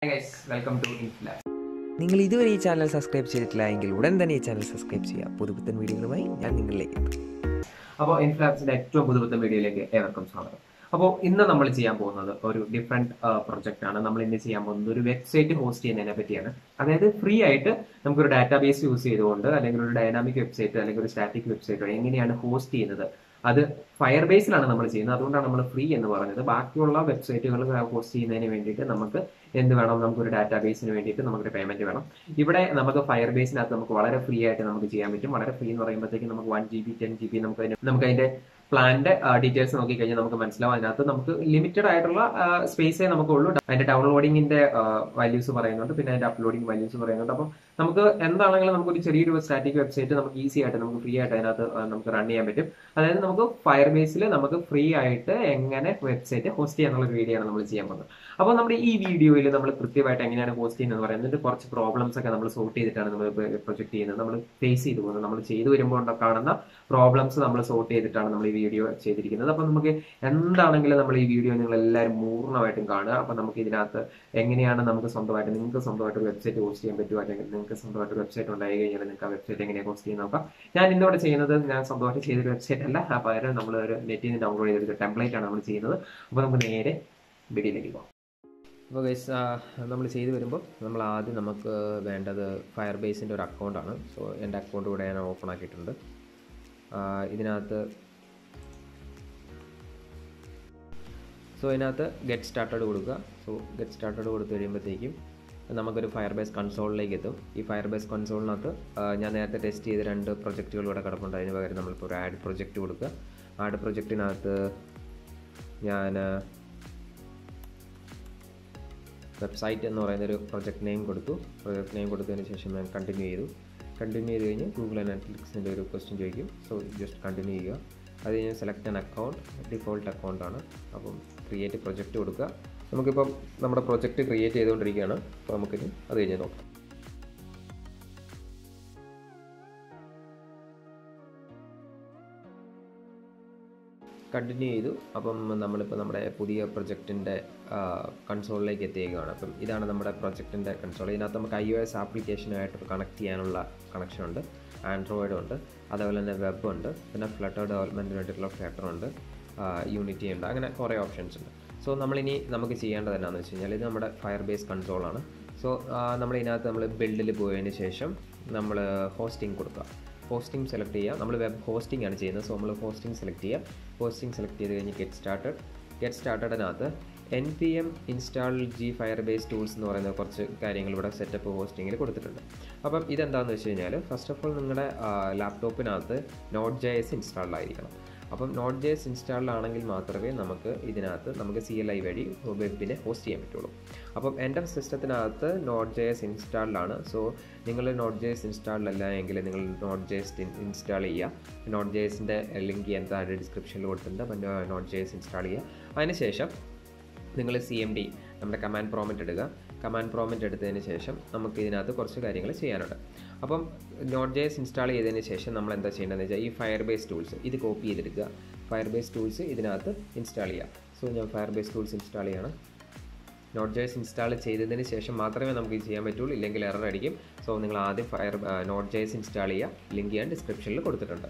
Guys welcome to ഇൻഫ്ലാ നിങ്ങൾ ഇതുവരെ ഈ ചാനൽ സബ്സ്ക്രൈബ് ചെയ്തിട്ടില്ല എങ്കിൽ ഉടൻ തന്നെ ഈ ചാനൽ സബ്സ്ക്രൈബ് ചെയ്യുക പുതുപുത്തൻ വീഡിയോകളുമായി ഞാൻ നിങ്ങളിലേക്ക് എത്തും അപ്പോൾ ഇൻഫ്ലാപ്സിന്റെ ഏറ്റവും പുതുപുത്തൻ വീഡിയോയിലേക്ക് ഏവർക്കും സ്വാഗതം അപ്പോൾ ഇന്ന് നമ്മൾ ചെയ്യാൻ പോകുന്നത് ഒരു ഡിഫറെന്റ് പ്രൊജക്റ്റ് ആണ് നമ്മൾ ഇന്ന് ചെയ്യാൻ പോകുന്നത് ഒരു വെബ്സൈറ്റ് ഹോസ്റ്റ് ചെയ്യുന്നതിനെ പറ്റിയാണ് അതായത് ഫ്രീ ആയിട്ട് നമുക്കൊരു ഡാറ്റാബേസ് യൂസ് ചെയ്തുകൊണ്ട് അല്ലെങ്കിൽ ഒരു ഡൈനാമിക് വെബ്സൈറ്റ് അല്ലെങ്കിൽ ഒരു സ്റ്റാറ്റിക് വെബ്സൈറ്റ് എങ്ങനെയാണ് ഹോസ്റ്റ് ചെയ്യുന്നത് അത് ഫയർ ബേസിലാണ് നമ്മൾ ചെയ്യുന്നത് അതുകൊണ്ടാണ് നമ്മൾ ഫ്രീ എന്ന് പറഞ്ഞത് ബാക്കിയുള്ള വെബ്സൈറ്റുകൾ ഹോസ്റ്റ് ചെയ്യുന്നതിന് വേണ്ടിയിട്ട് നമുക്ക് എന്ത് വേണം നമുക്കൊരു ഡാറ്റാബേസിന് വേണ്ടിയിട്ട് നമുക്കൊരു പേയ്മെന്റ് വേണം ഇവിടെ നമുക്ക് ഫയർ ബേസിനകത്ത് നമുക്ക് വളരെ ഫ്രീ ആയിട്ട് നമുക്ക് ചെയ്യാൻ പറ്റും വളരെ ഫ്രീ എന്ന് പറയുമ്പോഴത്തേക്ക് നമുക്ക് one G B ten G B നമുക്ക് അതിന് നമുക്ക് അതിന്റെ പ്ലാന്റെ ഡീറ്റെയിൽസ് നോക്കി കഴിഞ്ഞാൽ നമുക്ക് മനസ്സിലാവും അതിനകത്ത് നമുക്ക് ലിമിറ്റഡ് ആയിട്ടുള്ള സ്പേസേ നമുക്കുള്ളൂ അതിന്റെ ഡൗൺലോഡിങ്ങിന്റെ വാല്യൂസ് പറയുന്നുണ്ട് പിന്നെ അതിന്റെ അപ്ലോഡിംഗ് വാല്യൂസ് പറയുന്നുണ്ട് അപ്പം നമുക്ക് എന്താണെങ്കിലും നമുക്കൊരു ചെറിയൊരു സ്റ്റാറ്റിക് വെബ്സൈറ്റ് നമുക്ക് ഈസി ആയിട്ട് നമുക്ക് ഫ്രീ ആയിട്ട് അതിനകത്ത് ആ, നമുക്ക് റൺ ചെയ്യാൻ പറ്റും അതായത് നമുക്ക് ഫയർ ബേസിൽ നമുക്ക് ഫ്രീ ആയിട്ട് എങ്ങനെ വെബ്സൈറ്റ് ഹോസ്റ്റ് ചെയ്യാന്നുള്ള ഒരു വീഡിയോ ആണ് നമ്മൾ ചെയ്യാൻ പോകുന്നത് അപ്പോൾ നമ്മുടെ ഈ വീഡിയോയിൽ നമ്മൾ കൃത്യമായിട്ട് എങ്ങനെയാണ് ഹോസ്റ്റ് ചെയ്യുന്നത് പറയുന്നത് കുറച്ച് പ്രോബ്ലംസ് ഒക്കെ നമ്മൾ സോർട്ട് ചെയ്തിട്ടാണ് നമ്മൾ പ്രൊജക്ട് ചെയ്യുന്നത് നമ്മൾ ഫേസ് ചെയ്തു പോകുന്നത് നമ്മൾ ചെയ്തു വരുമ്പോൾ ഉണ്ട- കാണുന്ന പ്രോബ്ലംസ് നമ്മൾ സോർട്ട് ചെയ്തിട്ടാണ് നമ്മൾ ഈ വീഡിയോ ചെയ്തിരിക്കുന്നത് അപ്പോൾ നമുക്ക് എന്താണെങ്കിലും നമ്മൾ ഈ വീഡിയോ നിങ്ങൾ എല്ലാവരും പൂർണ്ണമായിട്ടും കാണുക അപ്പോൾ നമുക്ക് ഇതിനകത്ത് എങ്ങനെയാണ് നമുക്ക് സ്വന്തമായിട്ട് നിങ്ങൾക്ക് സ്വന്തമായിട്ട് ഒരു വെബ്സൈറ്റ് ഹോസ്റ്റ് ചെയ്യാൻ പറ്റുമോ അല്ലെങ്കിൽ നിങ്ങൾക്ക് സ്വന്തമായിട്ട് ഒരു വെബ്സൈറ്റ് ഉണ്ടായി കഴിഞ്ഞാൽ നിങ്ങൾക്ക് ആ വെബ്സൈറ്റ് എങ്ങനെയാണ് ഹോസ്റ്റ് ചെയ്യുന്ന നോക്കാം ഞാൻ ഇന്നിവിടെ ചെയ്യുന്നത് ഞാൻ സ്വന്തമായിട്ട് ചെയ്തൊരു വെബ്സൈറ്റ് അല്ല ആ പകരം നമ്മൾ ഒരു നെറ്റിൽ നിന്ന് ഡൗൺലോഡ് ചെയ്തൊരു ടെംപ്ലേറ്റ് ആണ് നമ്മൾ ചെയ്യുന്നത് അപ്പോൾ നമുക്ക് നേരെ വീഡിയോയിലേക്ക് പോകാം അപ്പോൾ ഗൈസ് നമ്മൾ ചെയ്തു വരുമ്പോൾ നമ്മൾ ആദ്യം നമുക്ക് വേണ്ടത് ഫയർ ബേസിൻ്റെ ഒരു അക്കൗണ്ടാണ് സോ എൻ്റെ അക്കൗണ്ട് ഇവിടെ ഞാൻ ഓപ്പൺ ആക്കിയിട്ടുണ്ട് ആ, ഇതിനകത്ത് സോ ഇതിനകത്ത് ഗെറ്റ് സ്റ്റാർട്ടഡ് കൊടുക്കുക സോ ഗെറ്റ് സ്റ്റാർട്ടഡ് കൊടുത്തു കഴിയുമ്പോഴത്തേക്കും നമുക്കൊരു ഫയർ ബേസ് കൺസോളിലേക്ക് എത്തും ഈ ഫയർ ബേസ് കൺസോളിനകത്ത് ഞാൻ നേരത്തെ ടെസ്റ്റ് ചെയ്ത രണ്ട് പ്രൊജക്റ്റുകൾ ഇവിടെ കിടപ്പുണ്ട് അതിന് പകരം നമ്മളിപ്പോൾ ഒരു ആഡ് പ്രൊജക്റ്റ് കൊടുക്കുക ആഡ് പ്രൊജക്റ്റിനകത്ത് ഞാൻ വെബ്സൈറ്റ് എന്ന് പറയുന്ന ഒരു പ്രൊജക്ട് നെയിം കൊടുത്തു പ്രൊജക്ട് നെയിം കൊടുത്തതിന് ശേഷം ഞാൻ കണ്ടിന്യൂ ചെയ്തു കണ്ടിന്യൂ ചെയ്ത് കഴിഞ്ഞ് ഗൂഗിൾ അനാലിറ്റിക്സിൻ്റെ ഒരു ക്വസ്റ്റ്യൻ ചോദിക്കും സോ ജസ്റ്റ് കണ്ടിന്യൂ ചെയ്യുക അത് കഴിഞ്ഞ് സെലക്ട് ആൻ അക്കൗണ്ട് ഡിഫോൾട്ട് അക്കൗണ്ടാണ് അപ്പം ക്രിയേറ്റ് പ്രൊജക്റ്റ് കൊടുക്കുക നമുക്കിപ്പം നമ്മുടെ പ്രൊജക്റ്റ് ക്രിയേറ്റ് ചെയ്തുകൊണ്ടിരിക്കുകയാണ് അപ്പോൾ നമുക്കിനി അത് കഴിഞ്ഞ് നോക്കാം കണ്ടിന്യൂ ചെയ്തു അപ്പം നമ്മളിപ്പോൾ നമ്മുടെ പുതിയ പ്രൊജക്റ്റിൻ്റെ കൺസോളിലേക്ക് എത്തിയേക്കുകയാണ് അപ്പം ഇതാണ് നമ്മുടെ പ്രൊജക്റ്റിൻ്റെ കൺസോൾ ഇതിനകത്ത് നമുക്ക് ഐ ഒ എസ് ആപ്ലിക്കേഷനുമായിട്ട് കണക്ട് ചെയ്യാനുള്ള കണക്ഷൻ ഉണ്ട് ആൻഡ്രോയിഡ് ഉണ്ട് അതേപോലെ തന്നെ വെബ് ഉണ്ട് പിന്നെ ഫ്ലട്ടർ ഡെവലപ്മെൻറ്റിന് വേണ്ടിയിട്ടുള്ള ഫ്ലട്ടർ ഉണ്ട് യൂണിറ്റി ഉണ്ട് അങ്ങനെ കുറേ ഓപ്ഷൻസ് ഉണ്ട് സോ നമ്മളിനി നമുക്ക് ചെയ്യേണ്ടത് എന്നാന്ന് വെച്ച് കഴിഞ്ഞാൽ ഇത് നമ്മുടെ ഫയർ ബേസ് കൺസോളാണ് സോ നമ്മൾ ഇതിനകത്ത് നമ്മൾ ബിൽഡിൽ പോയതിന് ശേഷം നമ്മൾ ഹോസ്റ്റിംഗ് കൊടുക്കുക ഹോസ്റ്റിംഗ് സെലക്ട് ചെയ്യുക നമ്മൾ വെബ് ഹോസ്റ്റിംഗ് ആണ് ചെയ്യുന്നത് സോ നമ്മൾ ഹോസ്റ്റിംഗ് സെലക്ട് ചെയ്യുക ഹോസ്റ്റിംഗ് സെലക്ട് ചെയ്ത് കഴിഞ്ഞ് ഗെറ്റ് സ്റ്റാർട്ടഡ് ഗെറ്റ് സ്റ്റാർട്ടഡിനകത്ത് N P M install G Firebase tools എന്ന് പറയുന്ന കുറച്ച് കാര്യങ്ങൾ ഇവിടെ സെറ്റപ്പ് ഹോസ്റ്റിങ്ങിൽ കൊടുത്തിട്ടുണ്ട് അപ്പം ഇതെന്താണെന്ന് വെച്ച് കഴിഞ്ഞാൽ ഫസ്റ്റ് ഓഫ് ഓൾ നിങ്ങളുടെ ലാപ്ടോപ്പിനകത്ത് നോട്ട് ജെ എസ് ഇൻസ്റ്റാൾഡ് ആയിരിക്കണം അപ്പം നോട്ട് ജെ എസ് ഇൻസ്റ്റാൾഡ് ആണെങ്കിൽ മാത്രമേ നമുക്ക് ഇതിനകത്ത് നമുക്ക് സി എൽ ഐ വഴി വെബിനെ ഹോസ്റ്റ് ചെയ്യാൻ പറ്റുള്ളൂ അപ്പം എൻ്റെ സിസ്റ്റത്തിനകത്ത് നോട്ട് ജെ എസ് ഇൻസ്റ്റാൾഡ് ആണ് സോ നിങ്ങൾ നോട്ട് ജെ എസ് ഇൻസ്റ്റാൾഡ് അല്ല എങ്കിൽ നിങ്ങൾ നോട്ട് ജെ എസ് ഇൻസ്റ്റാൾ ചെയ്യുക നോട്ട് ജെ എസിൻ്റെ ലിങ്ക് ഞാൻ താഴെ ഡിസ്ക്രിപ്ഷനിൽ കൊടുത്തിട്ടുണ്ട് അപ്പം നോട്ട് ജെ എസ് ഇൻസ്റ്റാൾ ചെയ്യുക അതിനുശേഷം നിങ്ങൾ സി എം ഡി നമ്മുടെ കമാൻഡ് പ്രോമിറ്റ് എടുക്കുക കമാൻഡ് പ്രോമിറ്റ് എടുത്തതിന് ശേഷം നമുക്ക് ഇതിനകത്ത് കുറച്ച് കാര്യങ്ങൾ ചെയ്യാനുണ്ട് അപ്പം നോട്ട് ജെ എസ് ഇൻസ്റ്റാൾ ചെയ്തതിന് ശേഷം നമ്മൾ എന്താ ചെയ്യേണ്ടതെന്ന് വെച്ചാൽ ഈ ഫയർ ബേസ് ടൂൾസ് ഇത് കോപ്പി ചെയ്തെടുക്കുക ഫയർ ബേസ് ടൂൾസ് ഇതിനകത്ത് ഇൻസ്റ്റാൾ ചെയ്യുക സോ ഞാൻ ഫയർ ബേസ് ടൂൾസ് ഇൻസ്റ്റാൾ ചെയ്യണം നോട്ട് ജെ എസ് ഇൻസ്റ്റാൾ ചെയ്തതിന് ശേഷം മാത്രമേ നമുക്ക് ഇത് ചെയ്യാൻ പറ്റുള്ളൂ ഇല്ലെങ്കിൽ എറർ അടിക്കും സോ നിങ്ങൾ ആദ്യം fire node J S install ചെയ്യുക ലിങ്ക് ഞാൻ ഡിസ്ക്രിപ്ഷനിൽ കൊടുത്തിട്ടുണ്ട്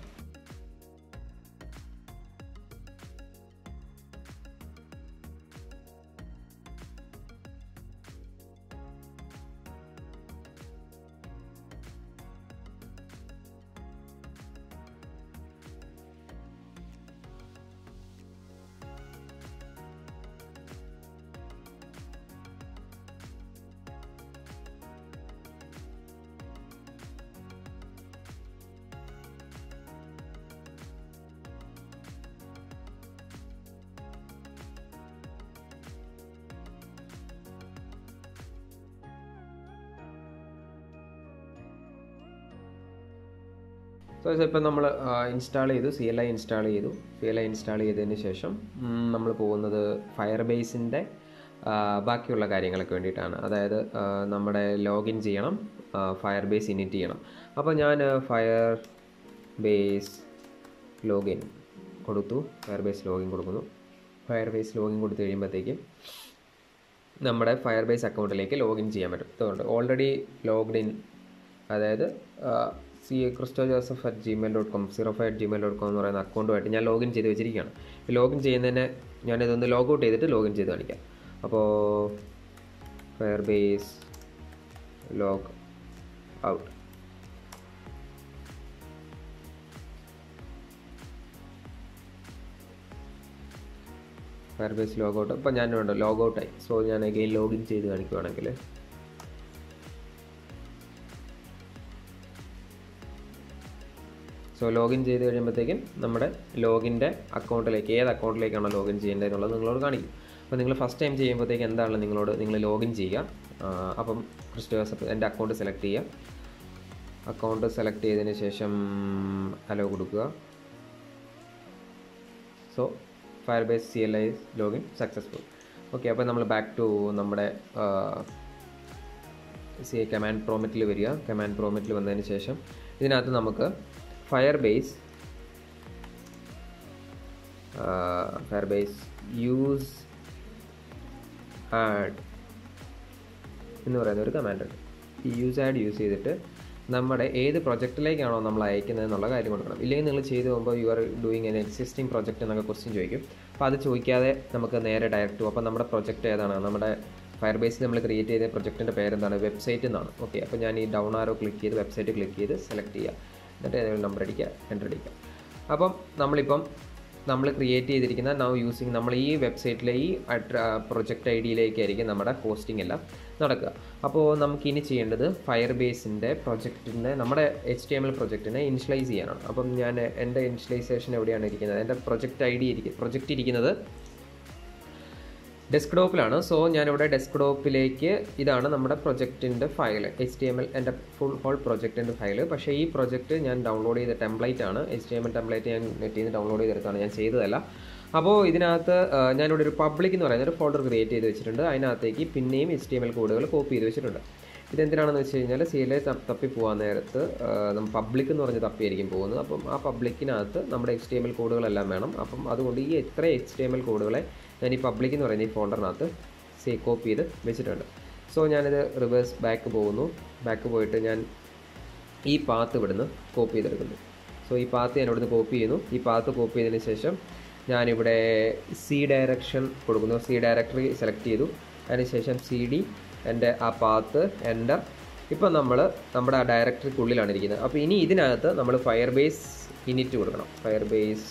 സോ ഇപ്പം നമ്മൾ ഇൻസ്റ്റാൾ ചെയ്തു സി എൽ ഐ ഇൻസ്റ്റാൾ ചെയ്തു സി എൽ ഐ ഇൻസ്റ്റാൾ ചെയ്തതിന് ശേഷം നമ്മൾ പോകുന്നത് ഫയർ ബേസിൻ്റെ ബാക്കിയുള്ള കാര്യങ്ങളൊക്കെ വേണ്ടിയിട്ടാണ് അതായത് ആ, നമ്മുടെ ലോഗിൻ ചെയ്യണം ഫയർ ബേസ് ഇനിറ്റ് ചെയ്യണം അപ്പോൾ ഞാൻ ഫയർ ബേസ് ലോഗിൻ കൊടുത്തു ഫയർ ബേസ് ലോഗിൻ കൊടുക്കുന്നു ഫയർ ബേസ് ലോഗിൻ കൊടുത്തു കഴിയുമ്പോഴത്തേക്കും നമ്മുടെ ഫയർ ബേസ് അക്കൗണ്ടിലേക്ക് ലോഗിൻ ചെയ്യാൻ പറ്റും അതുകൊണ്ട് ഓൾറെഡി ലോഗ്ഡ് ഇൻ അതായത് C Christo Joseph at Gmail dot com zero five at Gmail dot com എന്ന് പറയുന്ന അക്കൗണ്ടുമായിട്ട് ഞാൻ ലോഗിൻ ചെയ്ത് വെച്ചിരിക്കുകയാണ് ലോഗിൻ ചെയ്യുന്നതിന് ഞാനിതൊന്ന് ലോഗ് ഔട്ട് ചെയ്തിട്ട് ലോഗിൻ ചെയ്ത് കാണിക്കാം അപ്പോൾ Firebase log out Firebase log out അപ്പോൾ ഞാനുണ്ട് ലോഗ് ഔട്ടായി സോ ഞാൻ അഗെയിൻ ലോഗിൻ ചെയ്ത് കാണിക്കുവാണെങ്കിൽ സോ ലോഗിൻ ചെയ്ത് കഴിയുമ്പോഴത്തേക്കും നമ്മുടെ ലോഗിൻ്റെ അക്കൗണ്ടിലേക്ക് ഏത് അക്കൗണ്ടിലേക്കാണോ ലോഗിൻ ചെയ്യേണ്ടത് എന്നുള്ളത് നിങ്ങളോട് കാണിക്കും അപ്പോൾ നിങ്ങൾ ഫസ്റ്റ് ടൈം ചെയ്യുമ്പോഴത്തേക്ക് എന്താണ് നിങ്ങളോട് നിങ്ങൾ ലോഗിൻ ചെയ്യുക ആ, അപ്പം ക്രിസ്റ്റോസ് എൻ്റെ അക്കൗണ്ട് സെലക്ട് ചെയ്യുക അക്കൗണ്ട് സെലക്ട് ചെയ്തതിന് ശേഷം അലോ കൊടുക്കുക so Firebase C L I login successful okay അപ്പോൾ നമ്മൾ ബാക്ക് ടു നമ്മുടെ സി കമാൻഡ് പ്രോമിറ്റിൽ വരിക കമാൻഡ് പ്രോമിറ്റിൽ വന്നതിന് ശേഷം ഇതിനകത്ത് നമുക്ക് Firebase Firebase use add എന്ന് പറയുന്ന ഒരു കമാൻഡ് ഉണ്ട് ഈ യൂസ് ആഡ് യൂസ് ചെയ്തിട്ട് നമ്മുടെ ഏത് പ്രൊജക്റ്റിലേക്കാണോ നമ്മൾ അയക്കുന്നത് എന്നുള്ള കാര്യം കൊടുക്കണം ഇല്ലെങ്കിൽ നിങ്ങൾ ചെയ്തു പോകുമ്പോൾ you are doing an existing project എന്നൊക്കെ ക്വസ്റ്റ്യൻ ചോദിക്കും അപ്പോൾ അത് ചോദിക്കാതെ നമുക്ക് നേരെ ഡയറക്റ്റ് പോകും അപ്പോൾ നമ്മുടെ പ്രൊജക്റ്റ് ഏതാണ് നമ്മുടെ ഫയർ ബേസിൽ നമ്മൾ ക്രിയേറ്റ് ചെയ്ത പ്രൊജക്റ്റിൻ്റെ പേരെന്താണ് വെബ്സൈറ്റ് എന്നാണ് ഓക്കെ അപ്പോൾ ഞാൻ ഈ ഡൗൺ ആരോ ക്ലിക്ക് ചെയ്ത് വെബ്സൈറ്റ് ക്ലിക്ക് ചെയ്ത് സെലക്ട് ചെയ്യുക എന്നിട്ട് ഏതെങ്കിലും നമ്പർ അടിക്കുക എൻ്റർ അടിക്കുക അപ്പം നമ്മളിപ്പം നമ്മൾ ക്രിയേറ്റ് ചെയ്തിരിക്കുന്ന നൗ യൂസിങ് നമ്മൾ ഈ വെബ്സൈറ്റിലെ ഈ പ്രൊജക്റ്റ് ഐ ഡിയിലേക്കായിരിക്കും നമ്മുടെ ഹോസ്റ്റിംഗ് എല്ലാം നടക്കുക അപ്പോൾ നമുക്ക് ഇനി ചെയ്യേണ്ടത് ഫയർ ബേസിൻ്റെ പ്രൊജക്റ്റിൻ്റെ നമ്മുടെ എച്ച് ടി എം എൽ പ്രൊജക്റ്റിനെ ഇനിഷ്യലൈസ് ചെയ്യാനാണ് അപ്പം ഞാൻ എൻ്റെ ഇനിഷ്യലൈസേഷൻ എവിടെയാണ് ഇരിക്കുന്നത് എൻ്റെ പ്രൊജക്റ്റ് ഐ ഡി ഇരിക്കും പ്രൊജക്റ്റ് ഇരിക്കുന്നത് ഡെസ്ക്ടോപ്പിലാണ് സോ ഞാനിവിടെ ഡെസ്ക്ടോപ്പിലേക്ക് ഇതാണ് നമ്മുടെ പ്രൊജക്റ്റിൻ്റെ file H T M L എൻ്റെ ഫുൾ ഹോൾ പ്രൊജക്റ്റിൻ്റെ ഫയൽ പക്ഷേ ഈ പ്രൊജക്റ്റ് ഞാൻ ഡൗൺലോഡ് ചെയ്ത ടെംപ്ലേറ്റ് ആണ് H T M L template ഞാൻ നെറ്റിൽ നിന്ന് ഡൗൺലോഡ് ചെയ്തെടുത്താണ് ഞാൻ ചെയ്തതല്ല അപ്പോൾ ഇതിനകത്ത് ആ, ഞാനിവിടെ ഒരു പബ്ലിക് എന്ന് പറയുന്ന ഒരു ഫോൾഡർ ക്രിയേറ്റ് ചെയ്ത് വെച്ചിട്ടുണ്ട് അതിനകത്തേക്ക് പിന്നെയും എച്ച് ടി എം എൽ കോഡുകൾ കോപ്പി ചെയ്ത് വെച്ചിട്ടുണ്ട് ഇതെന്തിനാണെന്ന് വെച്ച് കഴിഞ്ഞാൽ സി എൽ ഐ തപ്പി പോകാൻ നേരത്ത് ആ, നമ്മൾ പബ്ലിക് എന്ന് പറഞ്ഞ് തപ്പിയായിരിക്കും പോകുന്നത് അപ്പം ആ പബ്ലിക്കിനകത്ത് നമ്മുടെ എച്ച് ടി എം എൽ കോഡുകളെല്ലാം വേണം അപ്പം അതുകൊണ്ട് ഈ എത്ര എച്ച് ടി എം എൽ കോഡുകളെ ഞാൻ ഈ പബ്ലിക് എന്ന് പറയുന്ന ഈ ഫോൾഡറിനകത്ത് സേ കോപ്പി ചെയ്ത് വെച്ചിട്ടുണ്ട് സോ ഞാനിത് റിവേഴ്സ് ബാക്ക് പോകുന്നു ബാക്ക് പോയിട്ട് ഞാൻ ഈ പാത്ത് ഇവിടുന്ന് കോപ്പി ചെയ്തെടുക്കുന്നു സോ ഈ പാത്ത് ഞാൻ ഇവിടുന്ന് കോപ്പി ചെയ്യുന്നു ഈ പാത്ത് കോപ്പി ചെയ്തതിന് ശേഷം ഞാനിവിടെ സി ഡയറക്ഷൻ കൊടുക്കുന്നു സി ഡയറക്ടറി സെലക്ട് ചെയ്തു അതിനുശേഷം സി ഡി എൻ്റെ ആ പാത്ത് എൻ്റർ ഇപ്പം നമ്മൾ നമ്മുടെ ആ ഡയറക്ടറിക്കുള്ളിലാണ് ഇരിക്കുന്നത് അപ്പോൾ ഇനി ഇതിനകത്ത് നമ്മൾ ഫയർ ബേസ് ഇനിറ്റ് കൊടുക്കണം Firebase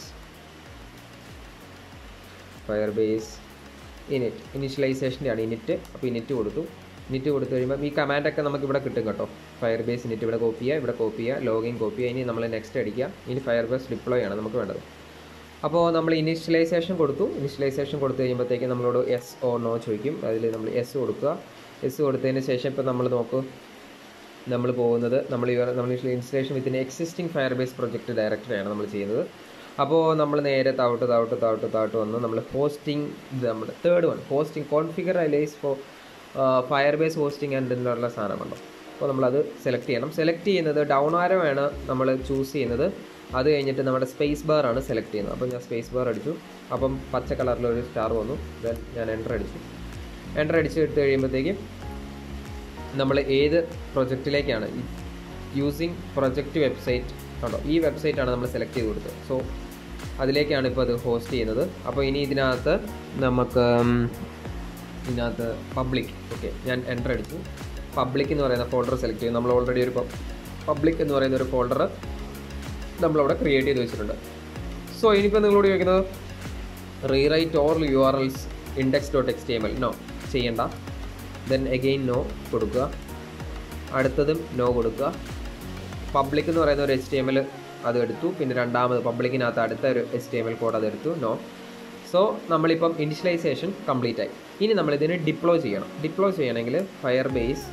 Firebase init ഇനിഷ്യലൈസേഷൻ്റെ ആണ് ഇനിറ്റ് അപ്പോൾ ഇനിറ്റ് കൊടുത്തു ഇനിറ്റ് കൊടുത്തു കഴിയുമ്പോൾ ഈ കമാൻഡൊക്കെ നമുക്ക് ഇവിടെ കിട്ടും കേട്ടോ ഫയർ ബേസ് ഇനിറ്റ് ഇവിടെ കോപ്പി ചെയ്യുക ഇവിടെ കോപ്പി ചെയ്യുക ലോഗിൻ കോപ്പി ചെയ്യുക ഇനി നമ്മൾ നെക്സ്റ്റ് അടിക്കുക ഇനി ഫയർ ബേസ് ഡിപ്ലോയ് ആണ് നമുക്ക് വേണ്ടത് അപ്പോൾ നമ്മൾ ഇനിഷ്യലൈസേഷൻ കൊടുത്തു ഇനിഷ്യലൈസേഷൻ കൊടുത്തു കഴിയുമ്പോഴത്തേക്ക് നമ്മളോട് എസ് ഓ നോ ചോദിക്കും അതിൽ നമ്മൾ എസ് കൊടുക്കുക എസ് കൊടുത്തതിന് ശേഷം ഇപ്പോൾ നമ്മൾ നോക്കൂ നമ്മൾ പോകുന്നത് നമ്മൾ ഈ നമ്മൾ ഇൻസ്റ്റലേഷൻ വിത്തിൻ്റെ എക്സിസ്റ്റിംഗ് ഫയർ ബേസ് പ്രൊജക്റ്റ് ഡയറക്ടറിയാണ് നമ്മൾ ചെയ്യുന്നത് അപ്പോൾ നമ്മൾ നേരെ താവട്ട് താവട്ട് താവട്ട് താവട്ട് വന്ന് നമ്മൾ ഹോസ്റ്റിംഗ് ഇത് നമ്മുടെ third one hosting configure alias for Firebase hosting and എന്നുള്ള സാധനമുണ്ടോ അപ്പോൾ നമ്മളത് സെലക്ട് ചെയ്യണം സെലക്ട് ചെയ്യുന്നത് ഡൗൺ ആരോ ആണ് നമ്മൾ ചൂസ് ചെയ്യുന്നത് അത് കഴിഞ്ഞിട്ട് നമ്മുടെ സ്പേസ് ബാർ ആണ് സെലക്ട് ചെയ്യുന്നത് അപ്പോൾ ഞാൻ സ്പേസ് ബാർ അടിച്ചു അപ്പം പച്ച കളറിലൊരു സ്റ്റാർ വന്നു ദെൻ ഞാൻ എൻ്റർ അടിച്ചു എൻ്റർ അടിച്ച് എടുത്ത് കഴിയുമ്പോഴത്തേക്കും നമ്മൾ ഏത് പ്രൊജക്റ്റിലേക്കാണ് യൂസിങ് പ്രൊജക്റ്റ് വെബ്സൈറ്റ് കണ്ടോ ഈ വെബ്സൈറ്റ് ആണ് നമ്മൾ സെലക്ട് ചെയ്ത് കൊടുത്തത് സോ അതിലേക്കാണ് ഇപ്പോൾ അത് ഹോസ്റ്റ് ചെയ്യുന്നത് അപ്പോൾ ഇനി ഇതിനകത്ത് നമുക്ക് ഉം, ഇതിനകത്ത് പബ്ലിക് ഓക്കെ ഞാൻ എൻ്റർ അടിച്ചു പബ്ലിക് എന്ന് പറയുന്ന ഫോൾഡർ സെലക്ട് ചെയ്യും നമ്മൾ ഓൾറെഡി ഒരു പബ്ലിക് എന്ന് പറയുന്ന ഒരു ഫോൾഡർ നമ്മളവിടെ ക്രിയേറ്റ് ചെയ്ത് വെച്ചിട്ടുണ്ട് സോ ഇനിയിപ്പോൾ നിങ്ങളോട് ചോദിക്കുന്നത് rewrite or U R Ls index dot X T M L no ചെയ്യണ്ട ദെൻ എഗെയിൻ നോ കൊടുക്കുക അടുത്തതും നോ കൊടുക്കുക പബ്ലിക് എന്ന് പറയുന്ന ഒരു എച്ച് ടി എം എൽ അത് എടുത്തു പിന്നെ രണ്ടാമത് പബ്ലിക്കിനകത്ത് അടുത്ത ഒരു H T M L code അത് എടുത്തു നോ സോ നമ്മളിപ്പം ഇനിഷ്യലൈസേഷൻ കംപ്ലീറ്റ് ആയി ഇനി നമ്മൾ ഇതിന് ഡിപ്ലോയ് ചെയ്യണം ഡിപ്ലോയ് ചെയ്യണമെങ്കിൽ ഫയർ ബേസ്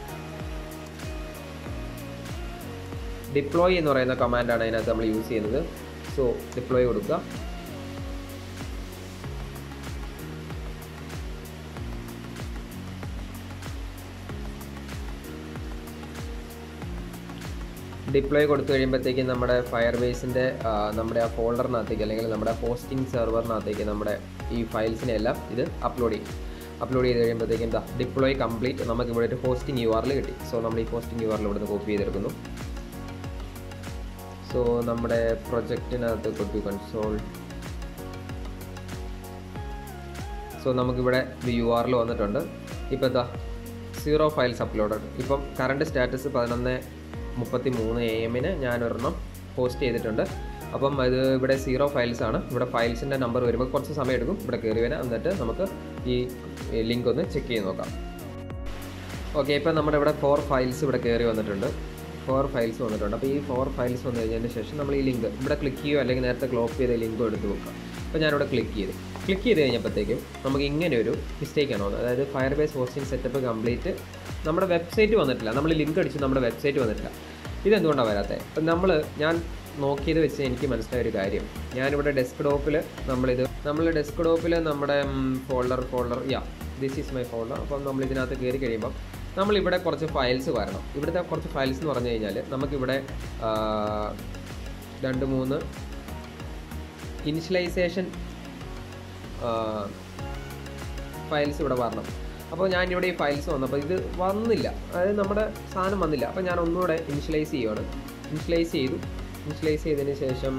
ഡിപ്ലോയ് എന്ന് പറയുന്ന കമാൻഡാണ് അതിനകത്ത് നമ്മൾ യൂസ് ചെയ്യുന്നത് സോ ഡിപ്ലോയ് കൊടുക്കുക ഡിപ്ലോയ് കൊടുത്തു കഴിയുമ്പോഴത്തേക്കും നമ്മുടെ ഫയർ ബേസിൻ്റെ നമ്മുടെ ആ ഫോൾഡറിനകത്തേക്ക് അല്ലെങ്കിൽ നമ്മുടെ ഹോസ്റ്റിംഗ് സെർവറിനകത്തേക്ക് നമ്മുടെ ഈ ഫയൽസിനെ എല്ലാം ഇത് അപ്ലോഡ് ചെയ്യും അപ്ലോഡ് ചെയ്ത് കഴിയുമ്പോഴത്തേക്കും എന്താ ഡിപ്ലോയ് കംപ്ലീറ്റ് നമുക്ക് ഇവിടെ ഒരു ഹോസ്റ്റിംഗ് യു ആറിൽ കിട്ടി സോ നമ്മൾ ഈ ഹോസ്റ്റിംഗ് യു ആറിൽ ഇവിടെ നിന്ന് കോപ്പി ചെയ്തെടുക്കുന്നു സോ നമ്മുടെ പ്രൊജക്റ്റിനകത്ത് കൊടുത്തു കൺസോൾ സോ നമുക്കിവിടെ യു ആറിൽ വന്നിട്ടുണ്ട് ഇപ്പോൾ എന്താ സീറോ ഫയൽസ് അപ്ലോഡഡ് ഇപ്പം കറണ്ട് സ്റ്റാറ്റസ് പതിനൊന്ന് മുപ്പത്തി മൂന്ന് എ എമ്മിന് ഞാൻ ഒരെണ്ണം പോസ്റ്റ് ചെയ്തിട്ടുണ്ട് അപ്പം ഇത് ഇവിടെ സീറോ ഫയൽസ് ആണ് ഇവിടെ ഫയൽസിൻ്റെ നമ്പർ വരുമ്പോൾ കുറച്ച് സമയം എടുക്കും ഇവിടെ കയറി വരാം എന്നിട്ട് നമുക്ക് ഈ ലിങ്ക് ഒന്ന് ചെക്ക് ചെയ്ത് നോക്കാം ഓക്കെ ഇപ്പം നമ്മുടെ ഇവിടെ ഫോർ ഫയൽസ് ഇവിടെ കയറി വന്നിട്ടുണ്ട് ഫോർ ഫയൽസ് വന്നിട്ടുണ്ട് അപ്പോൾ ഈ ഫോർ ഫയൽസ് വന്നു കഴിഞ്ഞതിന് ശേഷം നമ്മൾ ഈ ലിങ്ക് ഇവിടെ ക്ലിക്ക് ചെയ്യുകയോ അല്ലെങ്കിൽ നേരത്തെ ക്ലോപ്പ് ചെയ്ത ലിങ്കോ എടുത്ത് വെക്കാം അപ്പോൾ ഞാനിവിടെ ക്ലിക്ക് ചെയ്തു ക്ലിക്ക് ചെയ്ത് കഴിഞ്ഞപ്പോഴത്തേക്കും നമുക്ക് ഇങ്ങനെ ഒരു മിസ്റ്റേക്ക് ആണ് വന്നത് അതായത് Firebase hosting setup complete നമ്മുടെ വെബ്സൈറ്റ് വന്നിട്ടില്ല നമ്മൾ ലിങ്ക് അടിച്ച് നമ്മുടെ വെബ്സൈറ്റ് വന്നിട്ടില്ല ഇതെന്തുകൊണ്ടാണ് വരാത്തത് അപ്പം നമ്മൾ ഞാൻ നോക്കിയത് വെച്ച് എനിക്ക് മനസ്സിലായ ഒരു കാര്യം ഞാനിവിടെ ഡെസ്ക് ടോപ്പിൽ നമ്മളിത് നമ്മൾ ഡെസ്ക് ടോപ്പിൽ നമ്മുടെ folder folder yeah this is my folder അപ്പം നമ്മൾ ഇതിനകത്ത് കയറി കഴിയുമ്പം നമ്മളിവിടെ കുറച്ച് ഫയൽസ് വരണം ഇവിടുത്തെ കുറച്ച് ഫയൽസ് എന്ന് പറഞ്ഞു കഴിഞ്ഞാൽ നമുക്കിവിടെ ആ, രണ്ട് മൂന്ന് ഇനിഷ്യലൈസേഷൻ ഫയൽസ് ഇവിടെ വരണം അപ്പോൾ ഞാൻ ഇവിടെ ഈ ഫയൽസ് വന്നപ്പോൾ ഇത് വന്നില്ല അതായത് നമ്മുടെ സാധനം വന്നില്ല അപ്പോൾ ഞാൻ ഒന്നുകൂടെ ഇനിഷ്യലൈസ് ചെയ്യുവാണ് ഇനിഷ്യലൈസ് ചെയ്തു ഇനിഷ്യലൈസ് ചെയ്തതിന് ശേഷം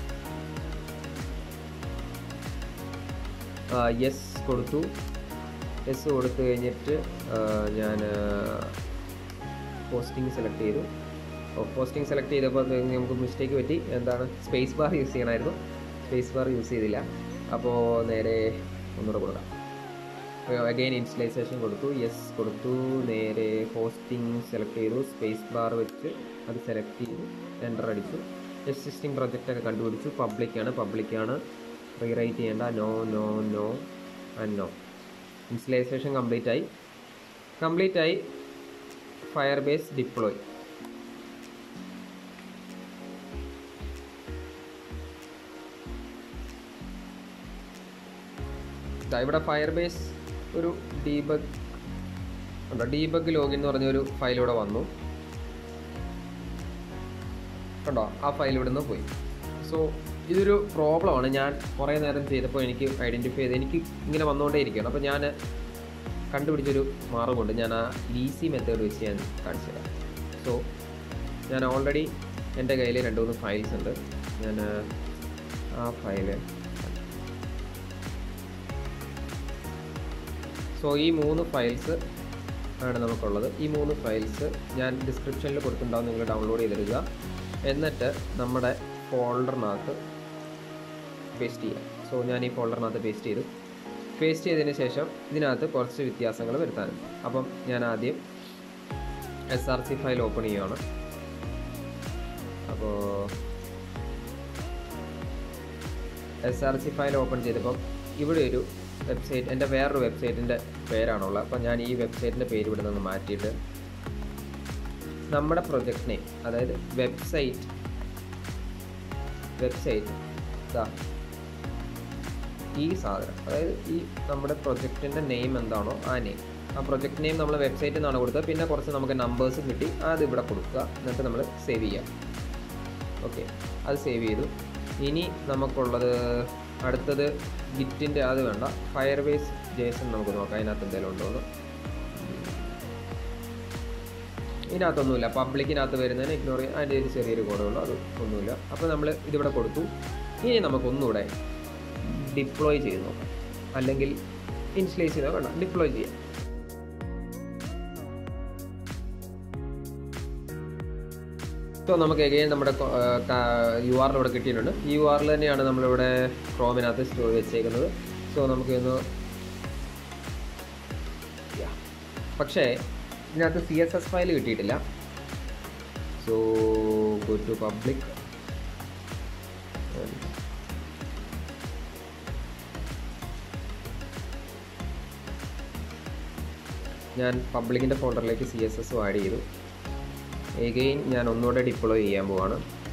യെസ് കൊടുത്തു യെസ് കൊടുത്തു കഴിഞ്ഞിട്ട് ഞാൻ പോസ്റ്റിംഗ് സെലക്ട് ചെയ്തു പോസ്റ്റിംഗ് സെലക്ട് ചെയ്തപ്പോൾ അത് നമുക്ക് മിസ്റ്റേക്ക് പറ്റി എന്താണ് സ്പേസ് ബാർ യൂസ് ചെയ്യണമായിരുന്നു സ്പേസ് ബാർ യൂസ് ചെയ്തില്ല അപ്പോൾ നേരെ ഒന്നുകൂടെ കൊടുക്കാം അഗെയിൻ ഇൻസ്റ്റലൈസേഷൻ കൊടുത്തു യെസ് കൊടുത്തു നേരെ ഹോസ്റ്റിംഗ് സെലക്ട് ചെയ്തു സ്പേസ് ബാർ വെച്ച് അത് സെലക്ട് ചെയ്തു എൻ്റർ അടിച്ചു എക്സിസ്റ്റിംഗ് പ്രൊജക്റ്റ് ഒക്കെ കണ്ടുപിടിച്ചു പബ്ലിക്കാണ് പബ്ലിക്കാണ് റീറൈറ്റ് ചെയ്യേണ്ട no no no and no initialization complete ആയി കംപ്ലീറ്റ് ആയി ഫയർ ബേസ് ഡിപ്ലോയ് ദാ ഇവിടെ ഫയർ ബേസ് ഒരു ഡീബഗ് ഉണ്ടോ ഡീബഗ് ലോഗിൻ എന്ന് പറഞ്ഞൊരു ഫയൽ ഇവിടെ വന്നു കണ്ടോ ആ ഫയൽ ഇവിടെ നിന്ന് പോയി സോ ഇതൊരു പ്രോബ്ലമാണ് ഞാൻ കുറേ നേരം ചെയ്തപ്പോൾ എനിക്ക് ഐഡൻറ്റിഫൈ ചെയ്ത് എനിക്ക് ഇങ്ങനെ വന്നുകൊണ്ടേ ഇരിക്കുകയാണ് അപ്പോൾ ഞാൻ കണ്ടുപിടിച്ചൊരു മാർഗമുണ്ട് ഞാൻ ആ ഈസി മെത്തേഡ് വെച്ച് ഞാൻ കാണിച്ചു തരാം സോ ഞാൻ ഓൾറെഡി എൻ്റെ കയ്യിൽ രണ്ട് മൂന്ന് ഫയൽസ് ഉണ്ട് ഞാൻ ആ ഫയല് സോ ഈ മൂന്ന് ഫയൽസ് ആണ് നമുക്കുള്ളത് ഈ മൂന്ന് ഫയൽസ് ഞാൻ ഡിസ്ക്രിപ്ഷനിൽ കൊടുത്തിട്ടുണ്ടാവും നിങ്ങൾ ഡൗൺലോഡ് ചെയ്തെടുക്കുക എന്നിട്ട് നമ്മുടെ ഫോൾഡറിനകത്ത് പേസ്റ്റ് ചെയ്യുക സോ ഞാൻ ഈ ഫോൾഡറിനകത്ത് പേസ്റ്റ് ചെയ്തു പേസ്റ്റ് ചെയ്തതിന് ശേഷം ഇതിനകത്ത് കുറച്ച് വ്യത്യാസങ്ങൾ വരുത്താനുണ്ട് അപ്പം ഞാൻ ആദ്യം S R C file open ചെയ്യുകയാണ് അപ്പോൾ S R C file open ചെയ്തപ്പോൾ ഇവിടെ ഒരു വെബ്സൈറ്റ് എൻ്റെ വേറൊരു വെബ്സൈറ്റിൻ്റെ പേരാണുള്ളത് അപ്പോൾ ഞാൻ ഈ വെബ്സൈറ്റിൻ്റെ പേര് ഇവിടെ നിന്ന് മാറ്റിയിട്ട് നമ്മുടെ പ്രൊജക്ട് നെയിം അതായത് വെബ്സൈറ്റ് വെബ്സൈറ്റ് ഇതാ ഈ സാധനം അതായത് ഈ നമ്മുടെ പ്രൊജക്റ്റിൻ്റെ നെയിം എന്താണോ ആ നെയിം ആ പ്രൊജക്ട് നെയിം നമ്മൾ വെബ്സൈറ്റിൽ നിന്നാണ് കൊടുത്തത് പിന്നെ കുറച്ച് നമുക്ക് നമ്പേഴ്സ് കിട്ടി അത് ഇവിടെ കൊടുക്കുക എന്നിട്ട് നമ്മൾ സേവ് ചെയ്യാം ഓക്കെ അത് സേവ് ചെയ്തു ഇനി നമുക്കുള്ളത് അടുത്തത് ഗിറ്റിൻ്റെ അത് വേണ്ട ഫയർബേസ് ജേസൺ നമുക്ക് നോക്കാം അതിനകത്ത് എന്തെങ്കിലും ഉണ്ടോ എന്ന് ഇതിനകത്തൊന്നുമില്ല പബ്ലിക്കിനകത്ത് വരുന്നതിന് ഇഗ്നോർ ചെയ്യാൻ അതിൻ്റെ ഒരു ചെറിയൊരു കോഡേ ഉള്ളൂ അത് ഒന്നുമില്ല അപ്പോൾ നമ്മൾ ഇതിവിടെ കൊടുത്തു ഇനി നമുക്കൊന്നുകൂടെ ഡിപ്ലോയ് ചെയ്ത് നോക്കാം അല്ലെങ്കിൽ ഇൻസ്റ്റലൈസ് ചെയ്താൽ വേണ്ട ഡിപ്ലോയ് ചെയ്യാം സോ നമുക്ക് എഗെയിൻ നമ്മുടെ യു ആറിൽ ഇവിടെ കിട്ടിയിട്ടുണ്ട് ഈ യു ആറിൽ തന്നെയാണ് നമ്മളിവിടെ ക്രോമിനകത്ത് സ്റ്റോർ വെച്ചേക്കുന്നത് സോ നമുക്ക് ഒന്ന് Yeah. പക്ഷേ ഇതിനകത്ത് സി എസ് എസ് ഫയൽ കിട്ടിയിട്ടില്ല സോ ഗോ ടു പബ്ലിക് ഞാൻ പബ്ലിക്കിൻ്റെ ഫോൾഡറിലേക്ക് സി എസ് എസ് ആഡ് ചെയ്തു എഗെയിൻ ഞാൻ ഒന്നുകൂടെ ഡിപ്ലോയ് ചെയ്യാൻ പോവാണ്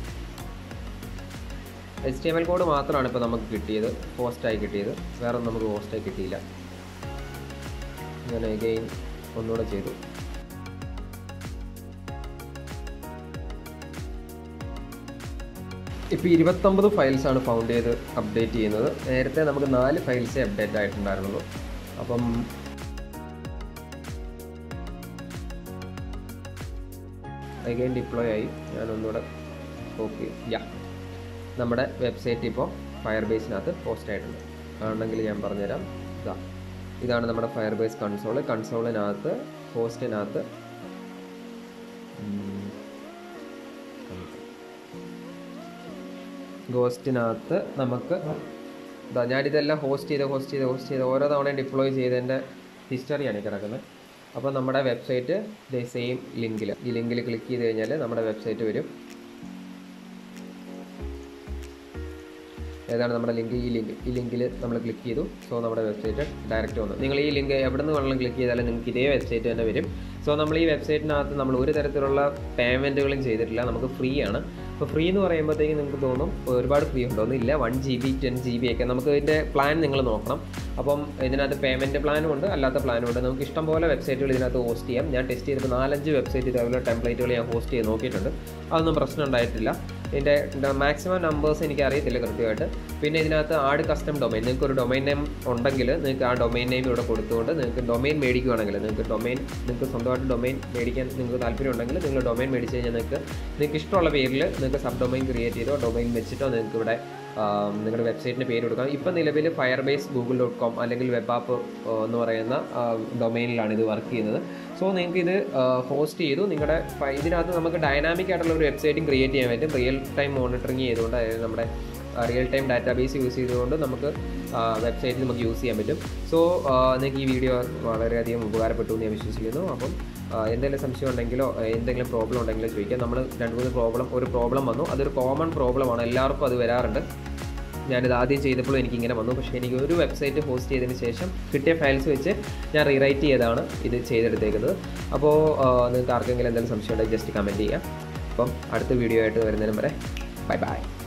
H T M L code മാത്രമാണ് ഇപ്പോൾ നമുക്ക് കിട്ടിയത് പോസ്റ്റായി കിട്ടിയത് വേറെ ഒന്നും നമുക്ക് പോസ്റ്റായി കിട്ടിയില്ല ഞാൻ എഗെയിൻ ഒന്നുകൂടെ ചെയ്തു ഇപ്പോൾ ഇരുപത്തൊമ്പത് ഫയൽസാണ് ഫൗണ്ട് ചെയ്ത് അപ്ഡേറ്റ് ചെയ്യുന്നത് നേരത്തെ നമുക്ക് നാല് ഫയൽസേ അപ്ഡേറ്റ് ആയിട്ടുണ്ടായിരുന്നുള്ളൂ അപ്പം അഗൈൻ ഡിപ്ലോയ് ആയി ഞാൻ ഒന്നുകൂടെ ഓക്കെ യാ നമ്മുടെ വെബ്സൈറ്റ് ഇപ്പോൾ ഫയർ ബേസിനകത്ത് പോസ്റ്റ് ആയിട്ടുണ്ട് ആണെങ്കിൽ ഞാൻ പറഞ്ഞുതരാം ഇതാ ഇതാണ് നമ്മുടെ ഫയർ ബേസ് കൺസോൾ കൺസോളിനകത്ത് പോസ്റ്റിനകത്ത് ഗോസ്റ്റിനകത്ത് നമുക്ക് ഇതാ ഞാനിതെല്ലാം ഹോസ്റ്റ് ചെയ്ത് ഹോസ്റ്റ് ചെയ്ത് ഹോസ്റ്റ് ചെയ്ത് ഓരോ തവണയും ഡിപ്ലോയ് ചെയ്തതിൻ്റെ ഹിസ്റ്ററിയാണ് ഈ കിടക്കുന്നത് അപ്പോൾ നമ്മുടെ വെബ്സൈറ്റ് ഇതേ സെയിം ലിങ്കിൽ ഈ ലിങ്കിൽ ക്ലിക്ക് ചെയ്ത് കഴിഞ്ഞാൽ നമ്മുടെ വെബ്സൈറ്റ് വരും ഏതാണ് നമ്മുടെ ലിങ്ക് ഈ ലിങ്ക് ഈ ലിങ്കിൽ നമ്മൾ ക്ലിക്ക് ചെയ്തു സോ നമ്മുടെ വെബ്സൈറ്റ് ഡയറക്റ്റ് വന്നു നിങ്ങൾ ഈ ലിങ്ക് എവിടെ നിന്ന് വേണമെങ്കിലും ക്ലിക്ക് ചെയ്താലും നിങ്ങൾക്ക് ഇതേ വെബ്സൈറ്റ് തന്നെ വരും സോ നമ്മൾ ഈ വെബ്സൈറ്റിനകത്ത് നമ്മൾ ഒരു തരത്തിലുള്ള പേയ്മെൻറ്റുകളും ചെയ്തിട്ടില്ല നമുക്ക് ഫ്രീ ആണ് അപ്പോൾ ഫ്രീ എന്ന് പറയുമ്പോഴത്തേക്ക് നിങ്ങൾക്ക് തോന്നും ഒരുപാട് ഫ്രീ ഉണ്ടോ ഇല്ല one G B ten G B ഒക്കെ നമുക്ക് ഇതിൻ്റെ പ്ലാൻ നിങ്ങൾ നോക്കണം അപ്പം ഇതിനകത്ത് പേയ്മെൻറ്റ് പ്ലാനും ഉണ്ട് അല്ലാത്ത പ്ലാനും ഉണ്ട് നമുക്ക് ഇഷ്ടം പോലെ വെബ്സൈറ്റുകൾ ഇതിനകത്ത് ഹോസ്റ്റ് ചെയ്യാം ഞാൻ ടെസ്റ്റ് ചെയ്തിട്ട് നാലഞ്ച് വെബ്സൈറ്റ് ഇതേപോലെ ടെംപ്ലേറ്റുകൾ ഞാൻ ഹോസ്റ്റ് ചെയ്ത് നോക്കിയിട്ടുണ്ട് അതൊന്നും പ്രശ്നം ഉണ്ടായിട്ടില്ല ഇതിൻ്റെ മാക്സിമം നമ്പേഴ്സ് എനിക്ക് അറിയത്തില്ല കൃത്യമായിട്ട് പിന്നെ ഇതിനകത്ത് ആഡ് കസ്റ്റം ഡൊമൈൻ നിങ്ങൾക്ക് ഒരു ഡൊമൈൻ നെയിം ഉണ്ടെങ്കിൽ നിങ്ങൾക്ക് ആ ഡൊമൈൻ നെയിം ഇവിടെ കൊടുത്തുകൊണ്ട് നിങ്ങൾക്ക് ഡൊമൈൻ മേടിക്കുകയാണെങ്കിൽ നിങ്ങൾക്ക് ഡൊമൈൻ നിങ്ങൾക്ക് സ്വന്തമായിട്ട് ഡൊമൈൻ മേടിക്കാൻ നിങ്ങൾക്ക് താല്പര്യം ഉണ്ടെങ്കിൽ നിങ്ങൾ ഡൊമൈൻ മേടിച്ച് കഴിഞ്ഞാൽ നിങ്ങൾക്ക് നിങ്ങൾക്ക് ഇഷ്ടമുള്ള പേരിൽ നിങ്ങൾക്ക് സബ് ഡൊമൈൻ ക്രിയേറ്റ് ചെയ്തോ ഡൊമൈൻ വെച്ചിട്ടോ നിങ്ങൾക്ക് ഇവിടെ നിങ്ങളുടെ വെബ്സൈറ്റിൻ്റെ പേര് കൊടുക്കാം ഇപ്പം നിലവിൽ Firebase Google dot com അല്ലെങ്കിൽ വെബ് ആപ്പ് എന്ന് പറയുന്ന ഡൊമൈനിലാണ് ഇത് വർക്ക് ചെയ്യുന്നത് സോ നിങ്ങൾക്ക് ഇത് ഹോസ്റ്റ് ചെയ്തു നിങ്ങളുടെ ഇതിനകത്ത് നമുക്ക് ഡൈനാമിക് ആയിട്ടുള്ള ഒരു വെബ്സൈറ്റും ക്രിയേറ്റ് ചെയ്യാൻ പറ്റും റിയൽ ടൈം മോണിറ്ററിങ് ചെയ്തുകൊണ്ട് അതായത് നമ്മുടെ റിയൽ ടൈം ഡാറ്റാബേസ് യൂസ് ചെയ്തുകൊണ്ട് നമുക്ക് വെബ്സൈറ്റിൽ നമുക്ക് യൂസ് ചെയ്യാൻ പറ്റും സോ നിങ്ങൾക്ക് ഈ വീഡിയോ വളരെയധികം ഉപകാരപ്പെട്ടു എന്ന് ഞാൻ വിശ്വസിക്കുന്നു അപ്പം എന്തെങ്കിലും സംശയം ഉണ്ടെങ്കിലോ എന്തെങ്കിലും പ്രോബ്ലം ഉണ്ടെങ്കിലോ ചോദിക്കാം നമ്മൾ രണ്ട് മൂന്ന് പ്രോബ്ലം ഒരു പ്രോബ്ലം വന്നു അതൊരു കോമൺ പ്രോബ്ലമാണ് എല്ലാവർക്കും അത് വരാറുണ്ട് ഞാനിത് ആദ്യം ചെയ്തപ്പോൾ എനിക്ക് ഇങ്ങനെ വന്നു പക്ഷേ എനിക്ക് ഒരു വെബ്സൈറ്റ് ഹോസ്റ്റ് ചെയ്തതിന് ശേഷം കിട്ടിയ ഫയൽസ് വെച്ച് ഞാൻ റീറൈറ്റ് ചെയ്താണ് ഇത് ചെയ്തെടുത്തേക്കുന്നത് അപ്പോൾ നിങ്ങൾക്ക് ആർക്കെങ്കിലും എന്തെങ്കിലും സംശയം ഉണ്ടെങ്കിൽ ജസ്റ്റ് കമൻറ്റ് ചെയ്യാം അപ്പം അടുത്ത വീഡിയോ ആയിട്ട് വരുന്നതിനും വരെ ബൈ ബൈ